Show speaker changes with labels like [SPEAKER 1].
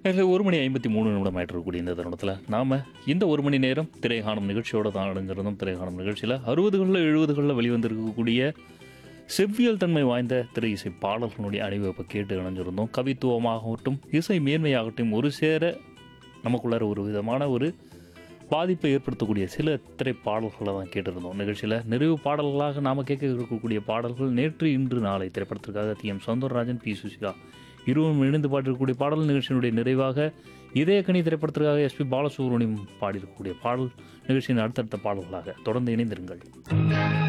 [SPEAKER 1] நேரில் ஒரு மணி ஐம்பத்தி மூணு நிமிடம் ஆயிட்டு இருக்கக்கூடிய இந்த தருணத்தில் நாம் இந்த ஒரு மணி நேரம் திரைகாணும் நிகழ்ச்சியோட தான் அடங்கிருந்தோம் திரைகாணும் நிகழ்ச்சியில் அறுபதுகளில் எழுபதுகளில் வெளிவந்திருக்கக்கூடிய செவ்வியல் தன்மை வாய்ந்த திரை இசை பாடல்களுடைய அணிவகுப்பை கேட்டு இணைஞ்சிருந்தோம் கவித்துவமாகட்டும் இசை மேன்மையாகட்டும் ஒரு சேர நமக்குள்ளார ஒரு விதமான ஒரு பாதிப்பை ஏற்படுத்தக்கூடிய சில திரைப்பாடல்களை தான் கேட்டிருந்தோம் நிகழ்ச்சியில் நிறைவு பாடல்களாக நாம் கேட்க இருக்கக்கூடிய பாடல்கள் நேற்று இன்று நாளை திரைப்படத்திற்காக T M Soundararajan P Susheela இருவரும் இணைந்து பாடியிருக்கக்கூடிய பாடல் நிகழ்ச்சியினுடைய நிறைவாக இதயக்கனி திரைப்படத்திற்காக எஸ்பி பாலசுப்ரமணியம் பாடியிருக்கக்கூடிய பாடல் நிகழ்ச்சியின் அடுத்தடுத்த பாடல்களாக தொடர்ந்து இணைந்திருங்கள்